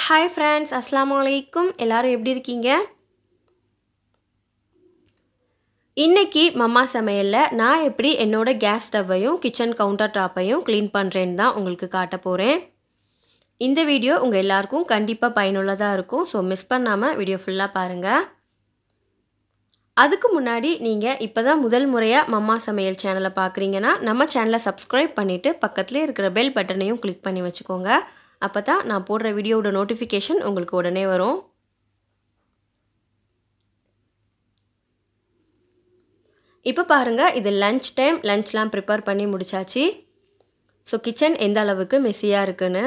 hi friends அஸ்ஸலாமு அலைக்கும் எல்லாரும் எப்படி இருக்கீங்க இன்னைக்கு மம்மா சமையலில் நான் எப்படி என்னோட கேஸ் ஸ்டவ்வையும் கிச்சன் கவுண்டர் டாப்பையும் க்ளீன் பண்ணுறேன்னு தான் உங்களுக்கு காட்ட போகிறேன் இந்த வீடியோ உங்கள் எல்லாருக்கும் கண்டிப்பாக பயனுள்ளதாக இருக்கும் ஸோ மிஸ் பண்ணாமல் வீடியோ ஃபுல்லாக பாருங்கள் அதுக்கு முன்னாடி நீங்கள் இப்போ தான் முதல் முறையாக மம்மா சமையல் சேனலை பார்க்குறீங்கன்னா நம்ம சேனலை சப்ஸ்கிரைப் பண்ணிவிட்டு பக்கத்துலேயே இருக்கிற பெல் பட்டனையும் கிளிக் பண்ணி வச்சுக்கோங்க அப்போ தான் நான் போடுற வீடியோவோட நோட்டிஃபிகேஷன் உங்களுக்கு உடனே வரும் இப்போ பாருங்கள் இது லன்ச் டைம் லன்ச்லாம் ப்ரிப்பேர் பண்ணி முடிச்சாச்சு ஸோ கிச்சன் எந்த அளவுக்கு மெஸ்ஸியாக இருக்குன்னு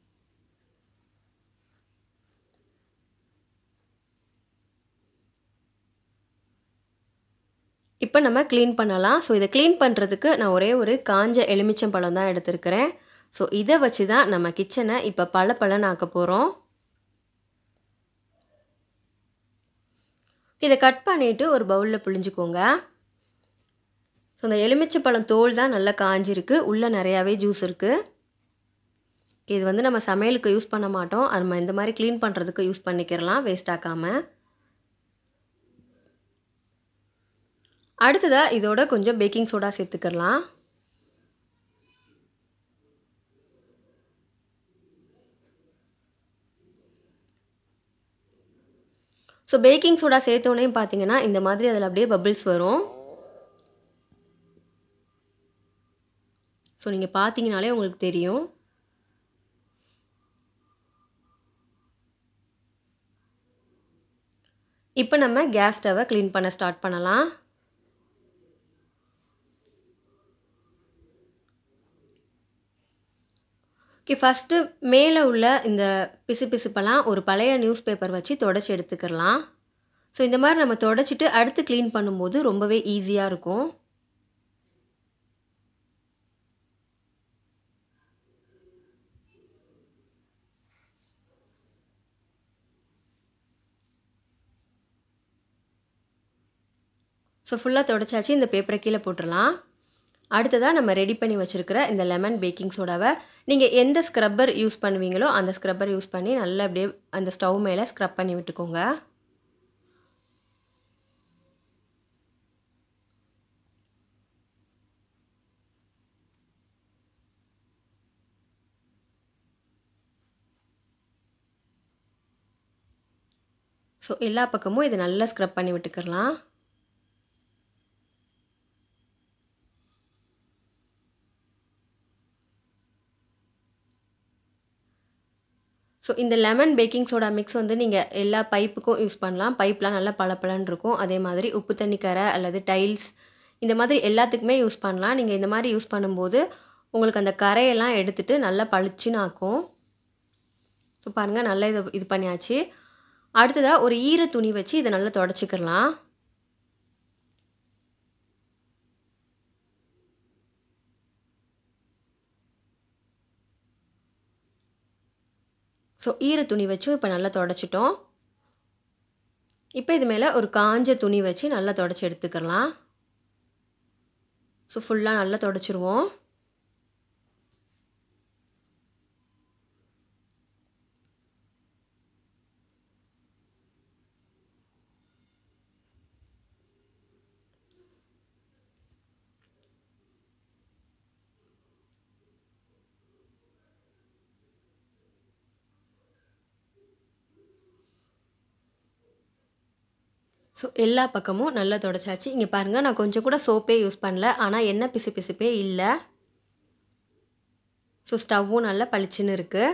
இப்போ நம்ம க்ளீன் பண்ணலாம் ஸோ இதை க்ளீன் பண்ணுறதுக்கு நான் ஒரே ஒரு காஞ்ச எலுமிச்சம்பழம் தான் எடுத்திருக்கிறேன் ஸோ இதை வச்சு தான் நம்ம கிச்சனை இப்போ பல பலன் ஆக்க போகிறோம் இதை கட் பண்ணிவிட்டு ஒரு பவுலில் புழிஞ்சுக்கோங்க ஸோ இந்த எலுமிச்சம்பழம் தோல் தான் நல்லா காஞ்சிருக்கு உள்ளே நிறையாவே ஜூஸ் இருக்குது இது வந்து நம்ம சமையலுக்கு யூஸ் பண்ண மாட்டோம் அது நம்ம இந்த மாதிரி க்ளீன் பண்ணுறதுக்கு யூஸ் பண்ணிக்கிறலாம் வேஸ்ட் ஆக்காமல் அடுத்ததாக இதோட கொஞ்சம் பேக்கிங் சோடா சேர்த்துக்கலாம் ஸோ பேக்கிங் சோடா சேர்த்தோன்னே பார்த்தீங்கன்னா இந்த மாதிரி அதில் அப்படியே பபிள்ஸ் வரும் ஸோ நீங்கள் பார்த்தீங்கனாலே உங்களுக்கு தெரியும் இப்போ நம்ம கேஸ் ஸ்டவ்வை க்ளீன் பண்ண ஸ்டார்ட் பண்ணலாம் ஓகே ஃபஸ்ட்டு மேலே உள்ள இந்த பிசு பிசுப்பெல்லாம் ஒரு பழைய நியூஸ் பேப்பர் வச்சு தொடச்சி எடுத்துக்கிறலாம் ஸோ இந்த மாதிரி நம்ம தொடச்சிட்டு அடுத்து க்ளீன் பண்ணும்போது ரொம்பவே ஈஸியாக இருக்கும் ஸோ ஃபுல்லாக தொடச்சாச்சு இந்த பேப்பரை கீழே போட்டுடலாம் அடுத்ததாக நம்ம ரெடி பண்ணி வச்சுருக்கிற இந்த லெமன் பேக்கிங் சோடாவை நீங்கள் எந்த ஸ்க்ரப்பர் யூஸ் பண்ணுவீங்களோ அந்த ஸ்க்ரப்பர் யூஸ் பண்ணி நல்லா அப்படியே அந்த ஸ்டவ் மேலே ஸ்க்ரப் பண்ணி விட்டுக்கோங்க ஸோ எல்லா பக்கமும் இதை நல்லா ஸ்க்ரப் பண்ணி விட்டுக்கிறலாம் ஸோ இந்த லெமன் பேக்கிங் சோடா மிக்ஸ் வந்து நீங்கள் எல்லா பைப்புக்கும் யூஸ் பண்ணலாம் பைப்லாம் நல்லா பளபளன்னு இருக்கும் அதே மாதிரி உப்பு தண்ணி கரை அல்லது டைல்ஸ் இந்த மாதிரி எல்லாத்துக்குமே யூஸ் பண்ணலாம் நீங்கள் இந்த மாதிரி யூஸ் பண்ணும்போது உங்களுக்கு அந்த கரையெல்லாம் எடுத்துகிட்டு நல்லா பளிச்சுன்னு ஆக்கும் ஸோ பாருங்கள் நல்லா இது இது பண்ணியாச்சு அடுத்ததாக ஒரு ஈர துணி வச்சு இதை நல்லா தொடச்சிக்கலாம் ஸோ ஈர துணி வச்சும் இப்போ நல்லா தொடச்சிட்டோம் இப்போ இது மேலே ஒரு காஞ்ச துணி வச்சு நல்லா தொடச்சி எடுத்துக்கலாம் ஸோ ஃபுல்லாக நல்லா தொடச்சிருவோம் ஸோ எல்லா பக்கமும் நல்லா தொடச்சாச்சு இங்கே பாருங்கள் நான் கொஞ்சம் கூட சோப்பே யூஸ் பண்ணல ஆனால் என்ன பிசு பிசுப்பே இல்லை ஸோ ஸ்டவ்வும் நல்லா பளிச்சுன்னு இருக்குது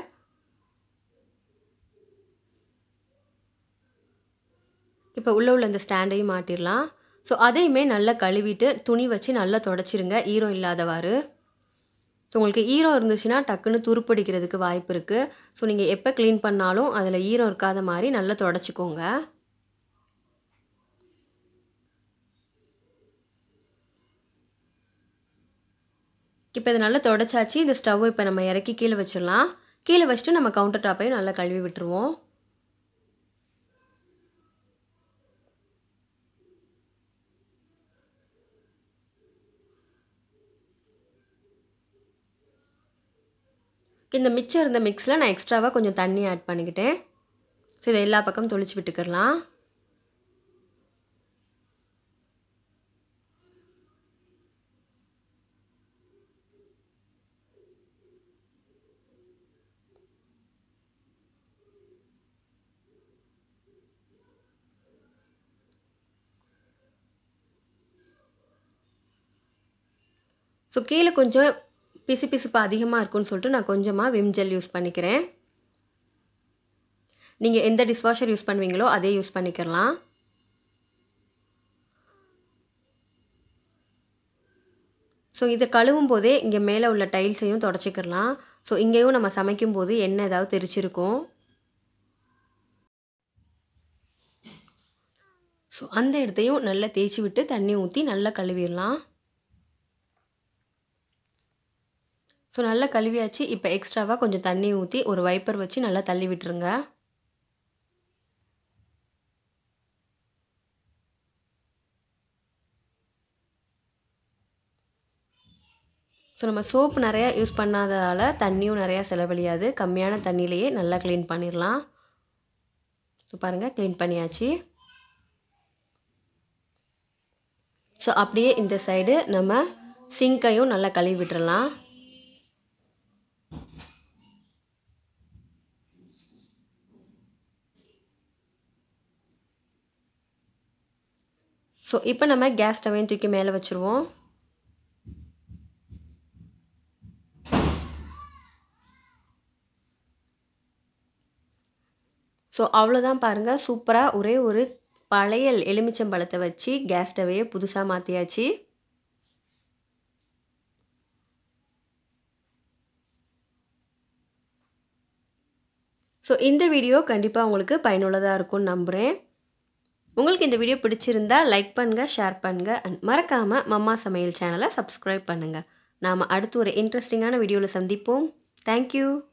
இப்போ உள்ளே உள்ள இந்த ஸ்டாண்டையும் மாட்டிடலாம் ஸோ அதையுமே நல்லா கழுவிட்டு துணி வச்சு நல்லா தொடச்சிருங்க ஈரம் இல்லாதவாறு ஸோ உங்களுக்கு ஈரம் இருந்துச்சுன்னா டக்குன்னு துருப்பிடிக்கிறதுக்கு வாய்ப்பு இருக்குது ஸோ நீங்கள் எப்போ க்ளீன் பண்ணாலும் அதில் ஈரம் இருக்காத மாதிரி நல்லா தொடச்சிக்கோங்க இப்போ இதை நல்லா தொடச்சாச்சு இந்த ஸ்டவ் இப்போ நம்ம இறக்கி கீழே வச்சிடலாம் கீழே வச்சுட்டு நம்ம கவுண்டர் டாப்பையும் நல்லா கழுவி விட்டுருவோம் இந்த மிச்சம் இருந்த மிக்ஸில் நான் எக்ஸ்ட்ராவாக கொஞ்சம் தண்ணி ஆட் பண்ணிக்கிட்டேன் ஸோ இதை எல்லா பக்கம் தொளிச்சு விட்டுக்கிடலாம் ஸோ கீழே கொஞ்சம் பிசு பிசுப்பு அதிகமாக இருக்குன்னு சொல்லிட்டு நான் கொஞ்சமாக விம் ஜெல் யூஸ் பண்ணிக்கிறேன் நீங்கள் எந்த டிஷ்வாஷர் யூஸ் பண்ணுவீங்களோ அதே யூஸ் பண்ணிக்கலாம் ஸோ இதை கழுவும் போதே இங்கே மேலே உள்ள டைல்ஸையும் தொடச்சிக்கிடலாம் ஸோ இங்கேயும் நம்ம சமைக்கும் போது எண்ணெய் ஏதாவது தெரிச்சிருக்கும் ஸோ அந்த இடத்தையும் நல்லா தேய்ச்சி விட்டு தண்ணி ஊற்றி நல்லா கழுவிடலாம் ஸோ நல்லா கழுவியாச்சு இப்போ எக்ஸ்ட்ராவாக கொஞ்சம் தண்ணி ஊற்றி ஒரு வைப்பர் வச்சு நல்லா தள்ளி விட்டுருங்க ஸோ நம்ம சோப் நிறையா யூஸ் பண்ணாததால் தண்ணியும் நிறையா செலவழியாது கம்மியான தண்ணியிலையே நல்லா க்ளீன் பண்ணிடலாம் ஸோ பாருங்கள் க்ளீன் பண்ணியாச்சு ஸோ அப்படியே இந்த சைடு நம்ம சிங்கையும் நல்லா கழுவி விட்டுறலாம் ஸோ இப்போ நம்ம கேஸ் ஸ்டவையும் தூக்கி மேலே வச்சுருவோம் ஸோ அவ்வளோதான் பாருங்கள் சூப்பராக ஒரே ஒரு பழைய எலுமிச்சம்பழத்தை வச்சு கேஸ் ஸ்டவையை புதுசாக மாற்றியாச்சு ஸோ இந்த வீடியோ கண்டிப்பாக உங்களுக்கு பயனுள்ளதாக இருக்கும்னு நம்புகிறேன் உங்களுக்கு இந்த வீடியோ பிடிச்சிருந்தா லைக் பண்ணுங்கள் ஷேர் பண்ணுங்கள் அண்ட் மறக்காமல் மம்மா சமையல் சேனலை சப்ஸ்கிரைப் பண்ணுங்கள் நாம் அடுத்து ஒரு இன்ட்ரெஸ்டிங்கான வீடியோவில் சந்திப்போம் தேங்க்யூ